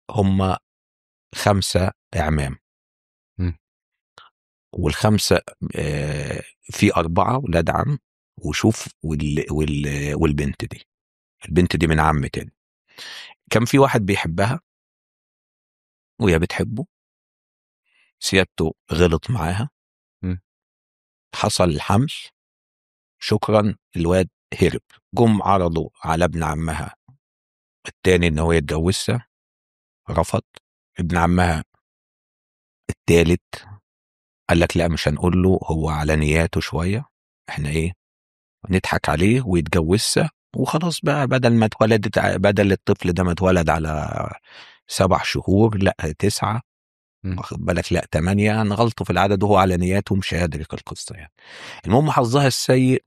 هم خمسة إعمام مم. والخمسة آه، في أربعة ولاد عم وشوف وال وال والبنت دي البنت دي من عم تاني كان في واحد بيحبها وهي بتحبه سيادته غلط معاها مم. حصل الحمل شكرا الواد هرب جم عرضوا على ابن عمها التاني ان هو يتجوزها رفض ابن عمها التالت قال لك لا مش هنقول له هو على نياته شويه احنا ايه نضحك عليه ويتجوزها وخلاص بقى بدل ما اتولدت بدل الطفل ده ما اتولد على سبع شهور لا تسعه مم. واخد بالك لا تمانية نغلطه في العدد وهو على نياته مش هيدرك القصة يعني المهم حظها السيء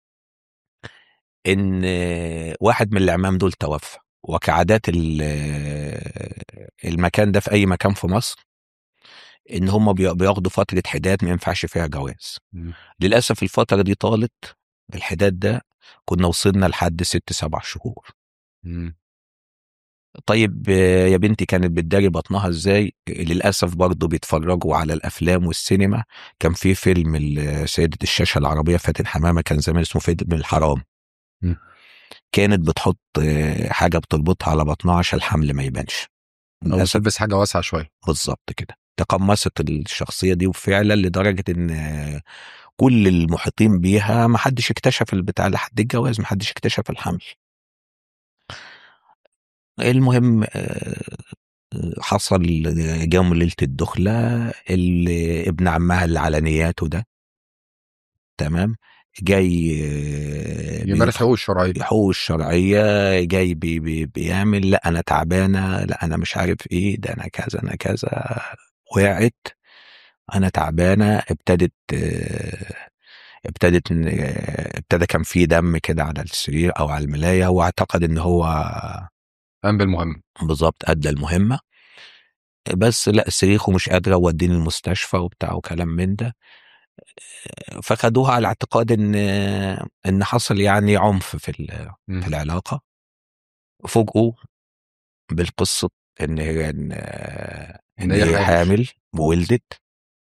ان واحد من الاعمام دول توفى وكعادات ال- المكان ده في اي مكان في مصر ان هم بي- بياخدوا فتره حداد ما ينفعش فيها جواز مم. للاسف الفتره دي طالت الحداد ده كنا وصلنا لحد ست سبع شهور مم. طيب آه، يا بنتي كانت بتداري بطنها ازاي للاسف برضه بيتفرجوا على الافلام والسينما كان في فيلم ال- سيدة الشاشة العربية فاتن حمامة كان زمان اسمه فيلم الحرام مم. كانت بتحط آه، حاجة بتربطها على بطنها عشان الحمل ما يبانش او للاسف تلبس حاجه واسعه شويه بالظبط كده تقمصت الشخصية دي وفعلا لدرجة ان آه، كل المحيطين بيها ما حدش اكتشف البتاع لحد الجواز ما حدش اكتشف الحمل المهم آه، حصل جم ليلة الدخلة اللي ابن عمها اللي على نياته ده تمام جاي آه، يمارس بيدخل- حقوق الشرعيه حقوق الشرعية جاي بي بي بيعمل لا أنا تعبانة لا أنا مش عارف إيه ده أنا كذا أنا كذا وقعت أنا تعبانة ابتدت آه، ابتدت إن- آه، ابتدى كان في دم كده على السرير أو على الملاية واعتقد إن هو قام بالمهم بالظبط أدى المهمة بس لا صريخه مش قادرة وديني المستشفى وبتاع وكلام من ده فخدوها على اعتقاد ان ان حصل يعني عنف في ال- مم. في العلاقه فوجئوا بالقصه ان هي ان, إن هي هي حامل. حامل وولدت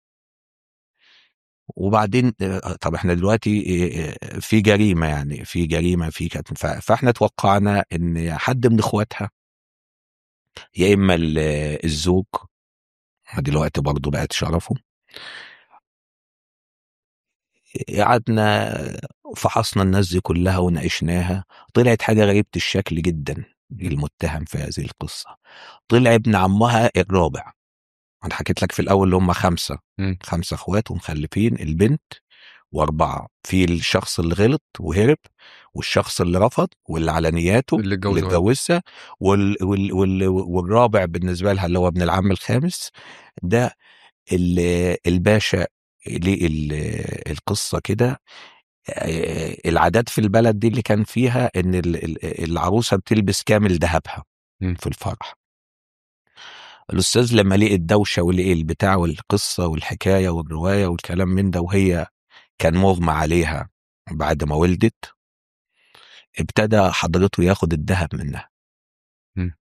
وبعدين طب احنا دلوقتي في جريمه يعني في جريمه في كانت ف- فاحنا توقعنا ان حد من اخواتها يا اما ال- الزوج دلوقتي برضه بقت شرفه قعدنا فحصنا الناس دي كلها وناقشناها طلعت حاجة غريبة الشكل جدا المتهم في هذه القصة طلع ابن عمها الرابع انا حكيت لك في الاول اللي هم خمسة مم. خمسة اخوات ومخلفين البنت واربعة في الشخص اللي غلط وهرب والشخص اللي رفض واللي على نياته اللي اتجوز اللي اتجوزها وال وال وال والرابع بالنسبة لها اللي هو ابن العم الخامس ده ال- الباشا ليه ال- القصة كده آه، العادات في البلد دي اللي كان فيها ان ال- ال- العروسة بتلبس كامل ذهبها مم. في الفرح الاستاذ لما لقي الدوشه ولقي البتاع والقصه والحكايه والروايه والكلام من ده وهي كان مغمى عليها بعد ما ولدت ابتدى حضرته ياخد الذهب منها مم.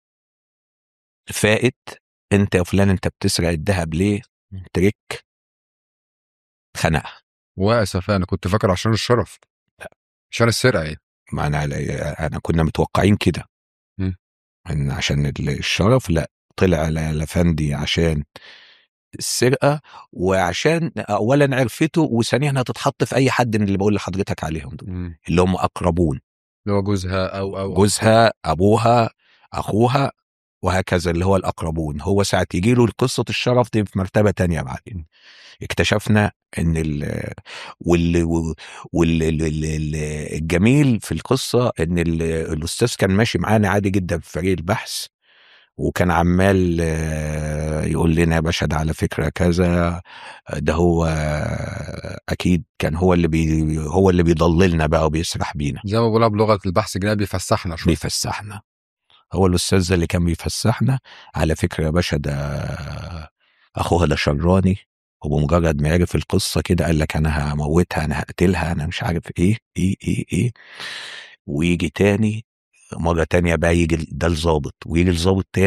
فائت انت يا فلان انت بتسرق الذهب ليه ترك خنقها واسف انا كنت فاكر عشان الشرف عشان السرقه يعني ما انا انا كنا متوقعين كده مم. ان عشان الشرف لا طلع الافندي عشان السرقه وعشان اولا عرفته وثانيا هتتحط في اي حد من اللي بقول لحضرتك عليهم دول مم. اللي هم اقربون اللي هو جوزها او او جوزها ابوها اخوها وهكذا اللي هو الاقربون هو ساعه يجي له قصه الشرف دي في مرتبه تانية بعدين اكتشفنا ان ال وال وال ال- ال- ال- الجميل في القصه ان ال- الاستاذ كان ماشي معانا عادي جدا في فريق البحث وكان عمال آه، يقول لنا يا باشا ده على فكره كذا ده هو آه، اكيد كان هو اللي بي هو اللي بيضللنا بقى وبيسرح بينا زي ما بقولها بلغه البحث الجنائي بيفسحنا شويه بيفسحنا هو الاستاذ اللي كان بيفسحنا على فكره يا باشا ده اخوها ده شراني وبمجرد ما عرف القصه كده قال لك انا هموتها انا هقتلها انا مش عارف ايه ايه ايه ايه ويجي تاني مره تانية بقى يجي ده الظابط ويجي الظابط تاني